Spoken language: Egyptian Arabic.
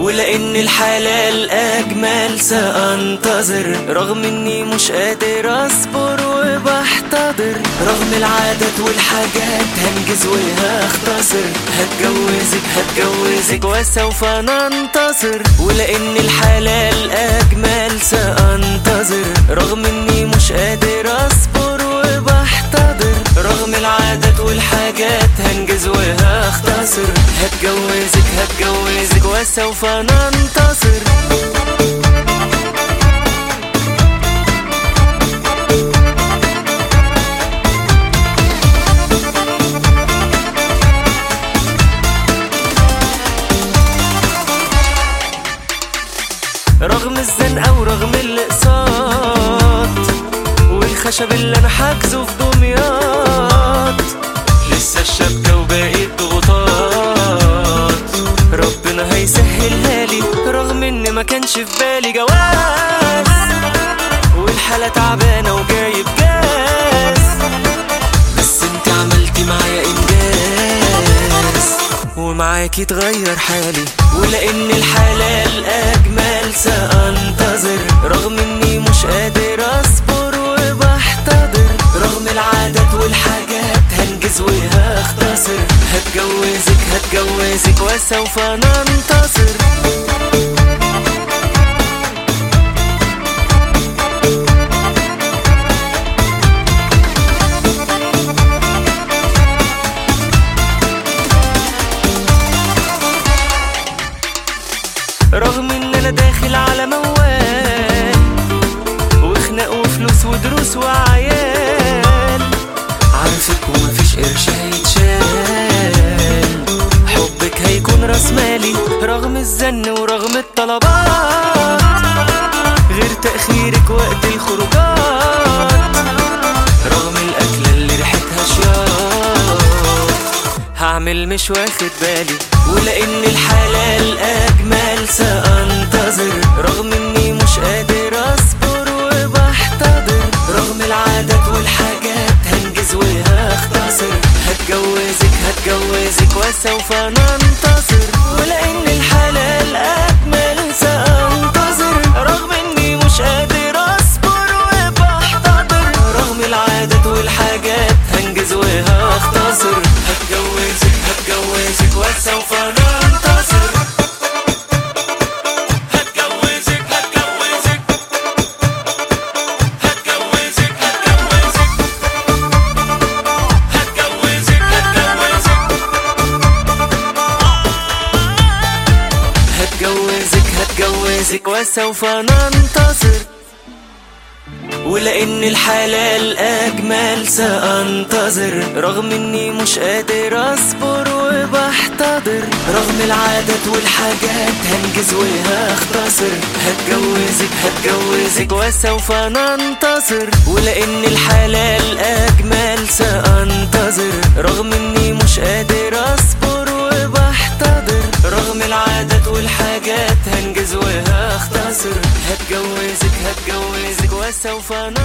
ولأن الحلال أجمل سأنتظر رغم إني مش قادر أصبر وبحتضر رغم العادات والحاجات هنجز وهختصر هتجوزك هتجوزك وسوف ننتصر ولأن الحلال أجمل سأنتظر رغم إني مش قادر أصبر وبحتضر رغم العادات والحاجات هنجز وهختصر هتجوزك هتجوزك وسوف ننتصر رغم الزنقة ورغم الاقساط والخشب اللي انا حاجزه في دمياط لسه الشبكة وباقي الضغوطات ربنا هيسهلها لي رغم ان ما كانش في بالي جواز والحالة تعبانة وجايب جاز بس انت عملتي معايا انجاز ومعاكي اتغير حالي ولان الحلال اجمل سانتظر رغم اني مش قادر اصبر وبحتضر رغم العادات والحاجات هنجز وهختصر هتجوزك هتجوزك وسوف ننتصر رغم ان انا داخل على موال وخناق وفلوس ودروس وعيال عارفك ومفيش قرش هيتشال حبك هيكون راس مالي رغم الزن ورغم الطلبات غير تأخيرك وقت الخروجات رغم الأكلة اللي ريحتها شياط هعمل مش واخد بالي ولأن الحلال أجمل سأنتظر رغم إني مش قادر أصبر وبحتضر رغم العادات والحاجات هنجز وهختصر هتجوزك هتجوزك وسوف ننتصر ولأن الحلال أجمل سأنتظر رغم إني مش قادر أصبر وبحتضر رغم العادات والحاجات هنجز وهختصر هتجوزك هتجوزك وسوف ننتصر هتجوزك هتجوزك هتجوزك هتجوزك هتجوزك هتجوزك هتجوزك وسوف ننتصر ولأن الحلال أجمل سأنتظر رغم إني مش قادر أصبر وبحتضر رغم العادات والحاجات هنجز وهختصر هتجوزك هتجوزك وسوف ننتصر ولأن الحلال أجمل سأنتظر رغم إني مش قادر أصبر وبحتضر رغم العادات والحاجات هنجز وهختصر هتجوزك هتجوزك وسوف ننتصر